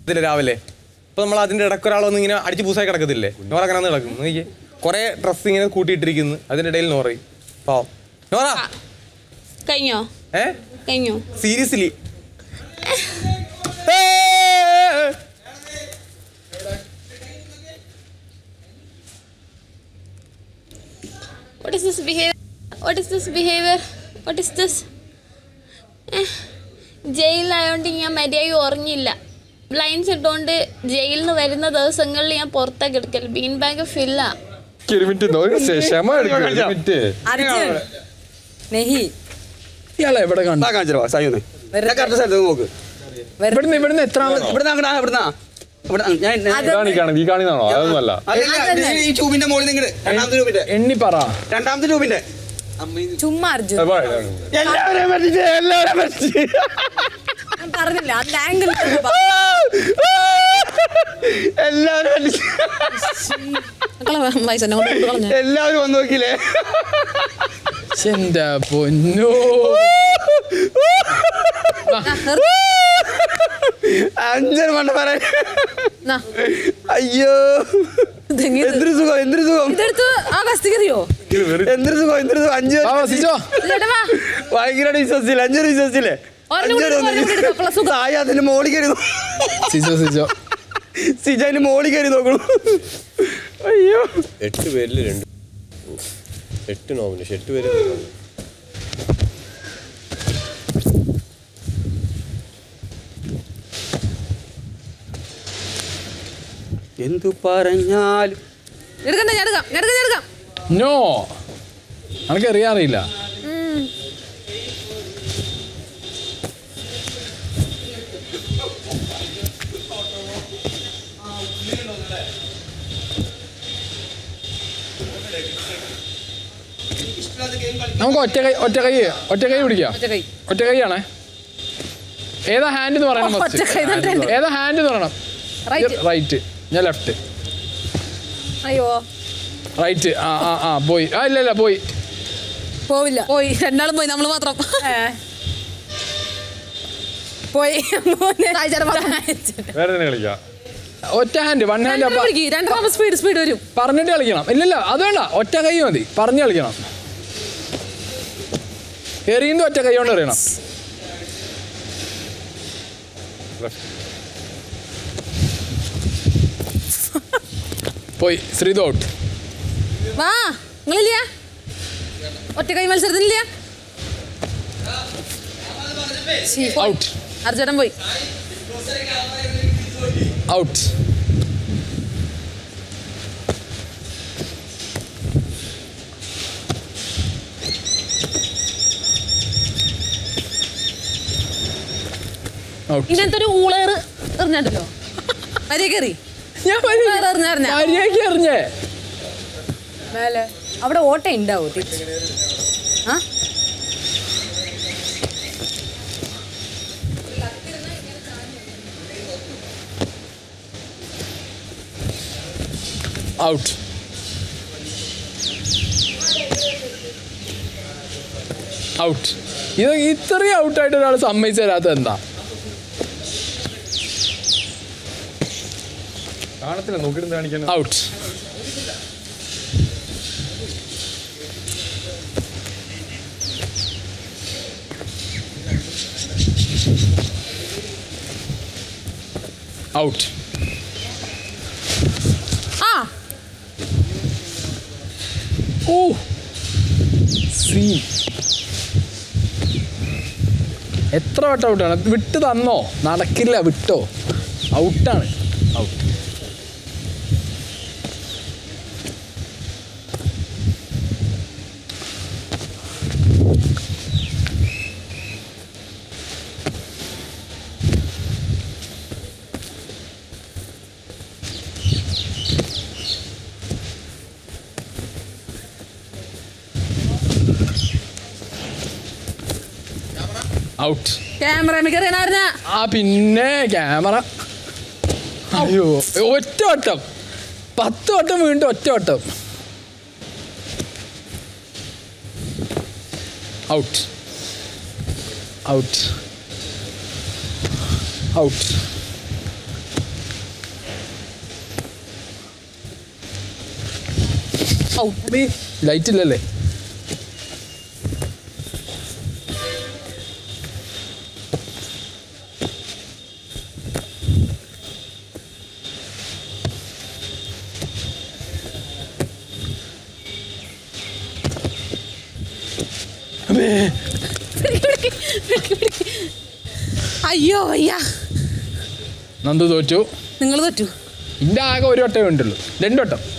ഇതില്ല രാവിലെ അപ്പൊ നമ്മൾ അതിന്റെ ഇടയ്ക്ക് ഒരാൾ വന്ന് ഇങ്ങനെ അടിച്ച് പൂസായി കിടക്കത്തില്ലേ നോറ അങ്ങനെ വന്ന് കിടക്കും നോക്കിയേ കുറെ ഡ്രസ്സ് ഇങ്ങനെ കൂട്ടിയിട്ടിരിക്കുന്നു അതിന്റെ ഇടയിൽ നോറയും പാവം നോറ കഴിഞ്ഞോ ഏ കഴിഞ്ഞോ seriously What is this behavior? What is this behavior? What is this? ജയിലിലായോണ്ട് ഞാൻ മര്യാദ ഉറങ്ങിയില്ല ബ്ലൈൻഡ്സ് ഇട്ടുകൊണ്ട് ജയിലിൽ നിന്ന് വരുന്ന ദിവസങ്ങളിൽ ഞാൻ പുറത്തേക്ക് എടുക്കൽ ബീൻ ബാഗ് ഫില്ല അർജുൻ നെഹി ഇയാളെ എവിടെ കണ്ടു ഇതാ കാണിച്ചോ സായിന്ന് കറക്റ്റ് സ്ഥലത്ത് നോക്ക് ഇവിടുന്ന് ഇവിടുന്ന് എത്ര ആള് ഇവിടുന്ന് അങ്ങടാ ഇവിടുന്ന് ഇവിടെ ഞാൻ അത് കാണിക്കാണ് ഈ കാണുന്നതാണോ അതൊന്നുമല്ല അതല്ല, ഈ ട്യൂബിന്റെ മുകളിൽ നിങ്ങട് രണ്ടാമത്തെ ട്യൂബിന്റെ എണ്ണി പറ രണ്ടാമത്തെ ട്യൂബിന്റെ ചുമ്മാ അർജുൻ എല്ലാവരെയും പറ്റിച്ച് എല്ലാവരെയും പറ്റിച്ച് ഞാൻ പറഞ്ഞില്ല അതിന്റെ ആംഗിൾ എല്ലാവരും പറ്റിച്ച് പൈസ എന്നെ കൊണ്ട് കളഞ്ഞു എല്ലാവരും വന്ന് നോക്കിയില്ലേ എന്റെ പൊന്നോ അഞ്ചര മണ്ട പറയാൻ അയ്യോ എന്തൊരു സുഖം എന്തൊരു സുഖം ഇതെടുത്ത് ആ കസ്തിക്കറിയോ എന്തൊരു സുഖം എന്തൊരു സുഖം അഞ്ചു ആ സിജോ ചേട്ടാ വാ ഭയങ്കരമായിട്ട് വിശ്വസിച്ചില്ല അഞ്ചൊരു വിശ്വസിച്ചില്ലേ ഒരെണ്ണം കൂടി എടുക്ക്, ഒരെണ്ണം കൂടി എടുക്ക്, അപ്പോളാ സുഖം. സായി അതിന്റെ മോളിൽ കയറി നോ- സിജോ സിജോ സിജ അതിന്റെ മോളിൽ കയറി നോക്കണു അയ്യോ എട്ട് പേരിൽ രണ്ട് എട്ട് നോമിനേഷൻ എട്ട് പേര് എന്തു പറഞ്ഞാലും എടുക്കണ്ട ഞാൻ എടുക്കാം ഞാൻ എടുക്കാം ഞാൻ എടുക്കാം നോ എനിക്ക് അറിയാറിയില്ല നമുക്ക് ഒറ്റ കൈ ഒറ്റ കൈ ഒറ്റ കൈ പിടിക്കാം ഒറ്റ കൈ. ഒറ്റ കൈയാണേ ഏതാ ഹാൻഡ് എന്ന് പറയണം ഒറ്റ കൈ തന്നെ first. രണ്ട്. ഏതാ ഹാൻഡ് എന്ന് പറയണം Right. റൈറ്റ് ഞാൻ ലെഫ്റ്റ് അയ്യോ റൈറ്റ് ആ ആ ആ പോയി ആ ഇല്ല ഇല്ല പോയി പോവില്ല പോയി രണ്ടാളും പോയി നമ്മൾ മാത്രം ഏ. പോയി മോനെ. വേറെ തന്നെ കളിക്കാം ഒറ്റ ഹാൻഡ് വൺ ഹാൻഡ് അപ്പൊ രണ്ടാമത് സ്പീഡ് സ്പീഡ് വരും പറഞ്ഞിട്ട് കളിക്കണം ഇല്ലില്ല അത് വേണ്ട ഒറ്റ കൈ മതി പറഞ്ഞു കളിക്കണം എറിയുന്നത് ഒറ്റ കൈ കൊണ്ട് എറിയണം പോയി ശ്രീതു ഔട്ട് വാ നിങ്ങളില്ല ഒറ്റ കൈ മത്സരത്തിനില്ല ഔട്ട് അർജുനൻ പോയി ഔട്ട് ഔട്ട് ഇങ്ങനത്തെ ഒരു ഊളേറ് എറിഞ്ഞാണ്ടല്ലോ മര്യാദ കയറി ഞാൻ വേറെ എറിഞ്ഞ എറിഞ്ഞ മര്യാദയ്ക്ക് എറിഞ്ഞേ മേലെ അവിടെ ഓട്ട ഉണ്ടാവോ തിരിച്ച് ആ ഔട്ട് ഔട്ട് ഇത് ഇത്രയും ഔട്ടായിട്ട് ഒരാൾ സമ്മതിച്ചു തരാത്തത് എന്താ കാണത്തില്ല നോക്കിയിട്ട് കാണിക്കാൻ ഔട്ട് ഔട്ട് ആ ഓ സീ എത്ര വട്ടം ഔട്ടാണ് വിട്ട് തന്നോ നടക്കില്ല വിട്ടോ ഔട്ടാണ് ഔട്ട് ഔട്ട് ക്യാമറ മിക്കറിയാനായിരുന്ന ആ പിന്നെ ക്യാമറ അയ്യോ ഒറ്റ വട്ടം പത്ത് വട്ടം വീണ്ടും ഒറ്റ വട്ടം out out out out light ഇല്ലല്ലേ അയ്യോ അയ്യാ നന്ദു തോറ്റു നിങ്ങൾ തോറ്റു ഇന്റെ ആകെ ഒരു വട്ടമേ ഉണ്ടുള്ളൂ രണ്ടു വട്ടം